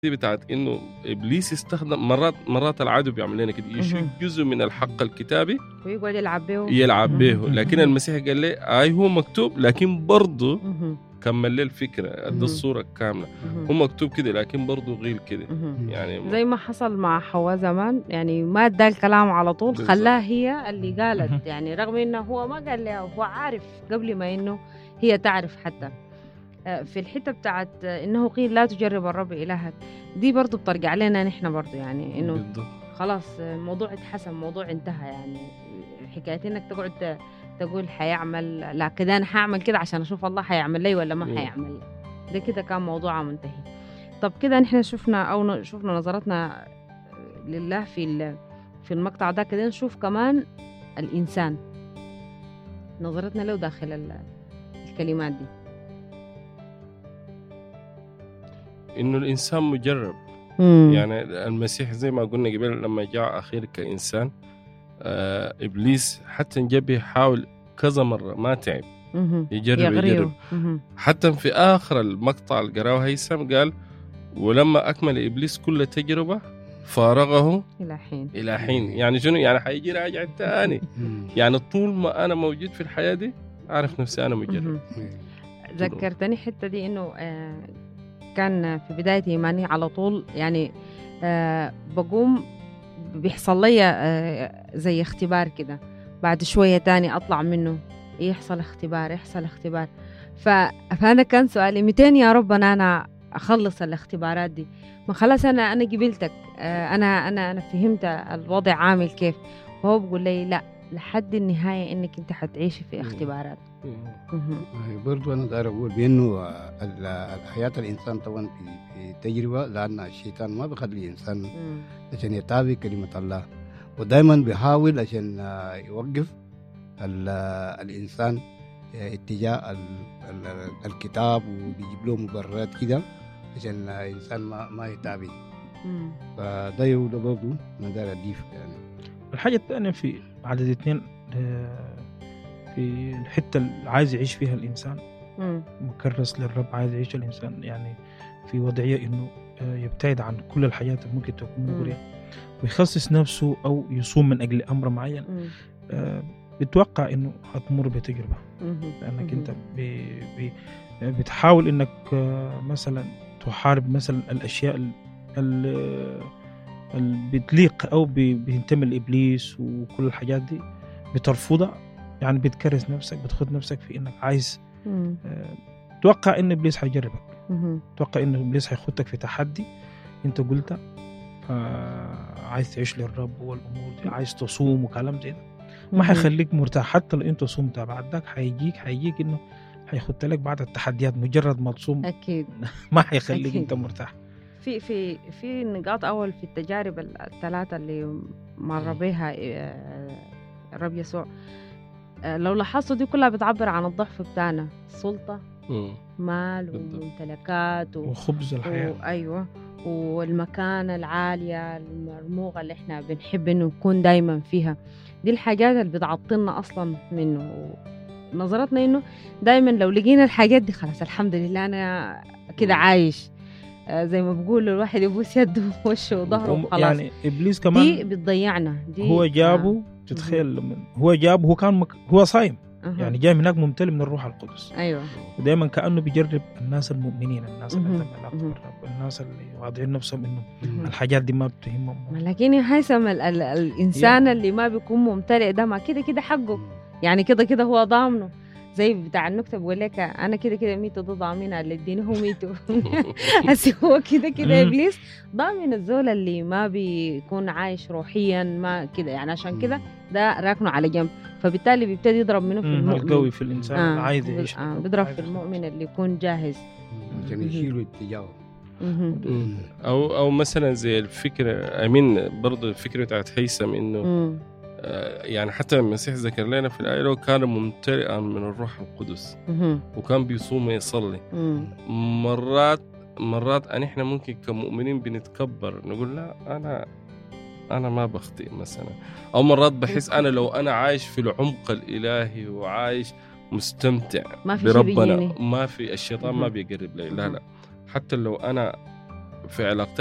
دي بتاعت انه ابليس يستخدم مرات مرات العدو بيعمل لنا كده يشيل مهم. جزء من الحق الكتابي ويقعد يلعب به يلعب به مهم. لكن المسيح قال لي اي هو مكتوب لكن برضه مهم. كمل لي الفكره ادى مهم. الصوره كامله مهم. هو مكتوب كده لكن برضه غير كده مهم. يعني زي ما حصل مع حواء زمان يعني ما ادى الكلام على طول بالظبط. خلاها هي اللي مهم. قالت يعني رغم انه هو ما قال لها هو عارف قبل ما انه هي تعرف حتى آه، في الحته بتاعت آه، انه قيل لا تجرب الرب الهك دي برضو بترجع لنا نحن برضو يعني انه بالضبط. خلاص الموضوع اتحسن موضوع انتهى يعني حكايه انك تقعد ت- تقول حيعمل لا كده انا حاعمل كده عشان اشوف الله حيعمل لي ولا ما مم. حيعمل ده كده كان موضوع منتهي طب كده نحن شفنا او ن- شفنا نظرتنا لله في ال- في المقطع ده كده نشوف كمان الانسان نظرتنا له داخل ال- الكلمات دي انه الانسان مجرب مم. يعني المسيح زي ما قلنا قبل لما جاء اخير كانسان آه ابليس حتى جاب يحاول كذا مره ما تعب مهم. يجرب يغريه. يجرب مهم. حتى في اخر المقطع اللي قراه هيثم قال ولما اكمل ابليس كل تجربه فارغه الى حين الى حين يعني شنو يعني حيجي راجع تاني يعني طول ما انا موجود في الحياه دي اعرف نفسي انا مجرب مهم. ذكرتني حتة دي إنه آه، كان في بداية إيماني على طول يعني آه، بقوم بيحصل لي آه، زي اختبار كده بعد شوية تاني أطلع منه يحصل اختبار يحصل اختبار ف... فأنا كان سؤالي متين يا رب أنا أنا أخلص الاختبارات دي ما خلاص أنا أنا قبلتك آه، أنا أنا أنا فهمت الوضع عامل كيف وهو بيقول لي لا لحد النهاية إنك أنت حتعيشي في مم. اختبارات مهم. برضو انا داير اقول بانه ال- حياه الانسان طبعا في في تجربه لان الشيطان ما بيخلي الانسان مم. عشان يتابع كلمه الله ودائما بيحاول عشان آه، يوقف ال- آه، الانسان آه، اتجاه ال- ال- الكتاب وبيجيب له مبررات كده عشان الانسان ما ما يتابع مم. فده يوجد برضه انا داير اضيف يعني الحاجة الثانية في عدد اثنين آه، في الحتة اللي عايز يعيش فيها الإنسان مم. مكرس للرب عايز يعيش الإنسان يعني في وضعية إنه آه، يبتعد عن كل الحياة اللي ممكن تكون مم. مغرية ويخصص نفسه أو يصوم من أجل أمر معين مم. آه، بتوقع إنه هتمر بتجربة مهم. لأنك مهم. أنت ب- ب- بتحاول إنك آه، مثلا تحارب مثلا الأشياء ال- ال- اللي بتليق أو ب- بتنتمي لإبليس وكل الحاجات دي بترفضها يعني بتكرس نفسك بتخد نفسك في إنك عايز مم. آه، توقع ان ابليس حيجربك مهم. توقع ان ابليس حيخدك في تحدي انت قلت عايز تعيش للرب والامور دي عايز تصوم وكلام زي ده ما مهم. حيخليك مرتاح حتى لو انت صمت بعد ذاك حيجيك حيجيك انه حيخد لك بعد التحديات مجرد ما تصوم اكيد ما حيخليك أكيد. انت مرتاح في في في نقاط اول في التجارب الثلاثه اللي مر مم. بها آه، الرب يسوع آه، لو لاحظتوا دي كلها بتعبر عن الضعف بتاعنا سلطه مم. مال بالضبط. وممتلكات و... وخبز الحياه وايوه والمكانة العالية المرموقة اللي احنا بنحب انه نكون دايما فيها دي الحاجات اللي بتعطلنا اصلا منه نظرتنا انه دايما لو لقينا الحاجات دي خلاص الحمد لله انا كده مم. عايش آه، زي ما بيقولوا الواحد يبوس يده ووشه وظهره وم- وخلاص يعني ابليس دي كمان بتضيعنا دي هو جابه تتخيل لما هو جابه هو كان مك... هو صايم آه. أها. يعني جاي من هناك ممتلئ من الروح القدس ايوه ودائما كانه بيجرب الناس المؤمنين الناس اللي مهم. عندهم علاقه مهم. بالرب الناس اللي واضعين نفسهم انه مهم. الحاجات دي ما بتهمهم لكن يا هيثم ال- ال- الانسان اللي ما بيكون ممتلئ ده ما كده كده حقه يعني كده كده هو ضامنه زي بتاع النكتة بقول لك انا كده كده ميتو ده ضامنها اللي اديني هو ميتو هسي هو كده كده مم. ابليس ضامن الزول اللي ما بيكون عايش روحيا ما كده يعني عشان كده ده راكنه على جنب فبالتالي بيبتدي يضرب منه في مم، المؤمن القوي في الانسان آه اللي عايز بي- يعيش آه للرب، بيضرب عايز في يخلص. المؤمن اللي يكون جاهز عشان مهم. يشيلوا اتجاهه مهم. مم. او او مثلا زي الفكره امين برضه الفكره بتاعت هيثم انه مم. آه، يعني حتى المسيح ذكر لنا في الايه لو كان ممتلئا من الروح القدس مهم. وكان بيصوم ويصلي مم. مرات مرات ان احنا ممكن كمؤمنين بنتكبر نقول لا انا انا ما بخطئ مثلا او مرات بحس انا لو انا عايش في العمق الالهي وعايش مستمتع ما في شي بربنا بيجيني. ما في الشيطان ما مهم. بيقرب لي لا مهم. لا حتى لو انا في علاقتي